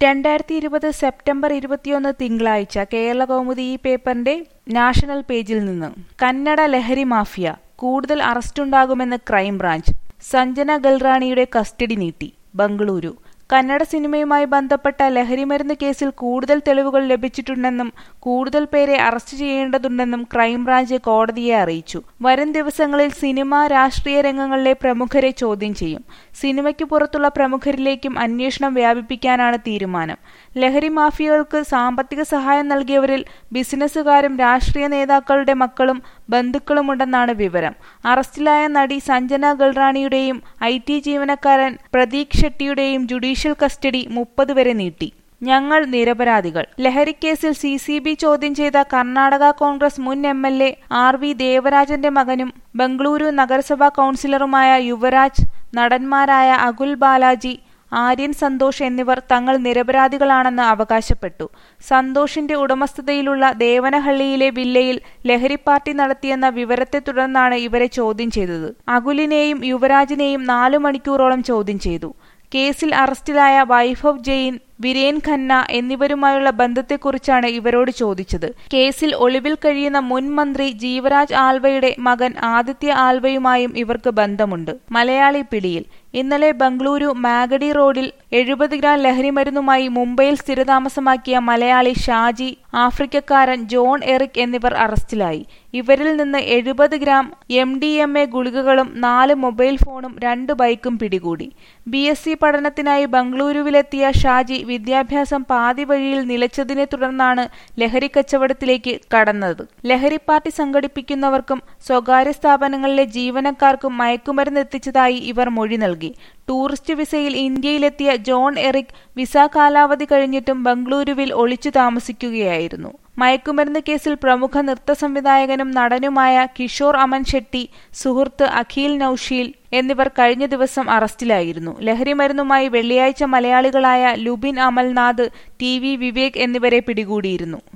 രണ്ടായിരത്തി ഇരുപത് സെപ്റ്റംബർ ഇരുപത്തിയൊന്ന് തിങ്കളാഴ്ച കേരളകൗമുദി ഈ പേപ്പറിന്റെ നാഷണൽ പേജിൽ നിന്ന് കന്നഡ ലഹരി മാഫിയ കൂടുതൽ അറസ്റ്റുണ്ടാകുമെന്ന് ക്രൈംബ്രാഞ്ച് സഞ്ജന ഗൽറാണിയുടെ കസ്റ്റഡി നീട്ടി ബംഗളൂരു കന്നഡ സിനിമയുമായി ബന്ധപ്പെട്ട ലഹരിമരുന്ന് കേസിൽ കൂടുതൽ തെളിവുകൾ ലഭിച്ചിട്ടുണ്ടെന്നും കൂടുതൽ പേരെ അറസ്റ്റ് ചെയ്യേണ്ടതുണ്ടെന്നും ക്രൈംബ്രാഞ്ച് കോടതിയെ അറിയിച്ചു വരും ദിവസങ്ങളിൽ സിനിമ രാഷ്ട്രീയ രംഗങ്ങളിലെ പ്രമുഖരെ ചോദ്യം ചെയ്യും സിനിമയ്ക്ക് പുറത്തുള്ള പ്രമുഖരിലേക്കും അന്വേഷണം വ്യാപിപ്പിക്കാനാണ് തീരുമാനം ലഹരി മാഫിയകൾക്ക് സാമ്പത്തിക സഹായം നൽകിയവരിൽ ബിസിനസ്സുകാരും രാഷ്ട്രീയ നേതാക്കളുടെ മക്കളും ബന്ധുക്കളുമുണ്ടെന്നാണ് വിവരം അറസ്റ്റിലായ നടി സഞ്ജന ഗൽറാണിയുടെയും ഐ ടി ജീവനക്കാരൻ പ്രതീക് ഷെട്ടിയുടെയും ജുഡീഷ്യൽ കസ്റ്റഡി മുപ്പത് വരെ നീട്ടി ഞങ്ങൾ നിരപരാധികൾ ലഹരിക്കേസിൽ സി സി ബി ചോദ്യം ചെയ്ത കർണാടക കോൺഗ്രസ് മുൻ M L A R V ദേവരാജന്റെ മകനും ബംഗളൂരു നഗരസഭാ കൌൺസിലറുമായ യുവരാജ് നടന്മാരായ അകുൽ ബാലാജി ആര്യൻ സന്തോഷ് എന്നിവർ തങ്ങൾ നിരപരാധികളാണെന്ന് അവകാശപ്പെട്ടു സന്തോഷിന്റെ ഉടമസ്ഥതയിലുള്ള ദേവനഹള്ളിയിലെ വില്ലയിൽ ലഹരി പാർട്ടി നടത്തിയെന്ന വിവരത്തെ തുടർന്നാണ് ഇവരെ ചോദ്യം ചെയ്തത് അകുലിനെയും യുവരാജിനെയും നാലു മണിക്കൂറോളം ചോദ്യം ചെയ്തു കേസിൽ അറസ്റ്റിലായ വൈഭവ് ജെയിൻ വിരേൻ ഖന്ന എന്നിവരുമായുള്ള ബന്ധത്തെക്കുറിച്ചാണ് ഇവരോട് ചോദിച്ചത് കേസിൽ ഒളിവിൽ കഴിയുന്ന മുൻ മന്ത്രി ജീവരാജ് ആൽവയുടെ മകൻ ആദിത്യ ആൽവയുമായും ഇവർക്ക് ബന്ധമുണ്ട് മലയാളി പിടിയിൽ ഇന്നലെ ബംഗളൂരു മാഗഡി റോഡിൽ എഴുപത് ഗ്രാം ലഹരിമരുന്നുമായി മുംബൈയിൽ സ്ഥിരതാമസമാക്കിയ മലയാളി ഷാജി ആഫ്രിക്കക്കാരൻ ജോൺ എറിക് എന്നിവർ അറസ്റ്റിലായി ഇവരിൽ നിന്ന് എഴുപത് gram M D M A ഗുളികകളും നാല് മൊബൈൽ ഫോണും രണ്ട് ബൈക്കും പിടികൂടി ബി എസ് സി പഠനത്തിനായി ബംഗളൂരുവിലെത്തിയ ഷാജി വിദ്യാഭ്യാസം പാതി വഴിയിൽ നിലച്ചതിനെ തുടർന്നാണ് ലഹരി കച്ചവടത്തിലേക്ക് കടന്നത് ലഹരി പാർട്ടി സംഘടിപ്പിക്കുന്നവർക്കും സ്വകാര്യ സ്ഥാപനങ്ങളിലെ ജീവനക്കാർക്കും മയക്കുമരുന്ന് എത്തിച്ചതായി ഇവർ മൊഴി നൽകി ടൂറിസ്റ്റ് വിസയിൽ ഇന്ത്യയിലെത്തിയ ജോൺ എറിക് വിസ കാലാവധി കഴിഞ്ഞിട്ടും ബംഗളൂരുവിൽ ഒളിച്ചു താമസിക്കുകയായിരുന്നു മയക്കുമരുന്ന് കേസിൽ പ്രമുഖ നൃത്ത സംവിധായകനും നടനുമായ കിഷോർ അമൻ ഷെട്ടി സുഹൃത്ത് അഖിൽ നൌഷീൽ എന്നിവർ കഴിഞ്ഞ ദിവസം അറസ്റ്റിലായിരുന്നു ലഹരിമരുന്നുമായി വെള്ളിയാഴ്ച മലയാളികളായ ലുബിൻ അമൽനാഥ് ടി വി വിവേക് എന്നിവരെ പിടികൂടിയിരുന്നു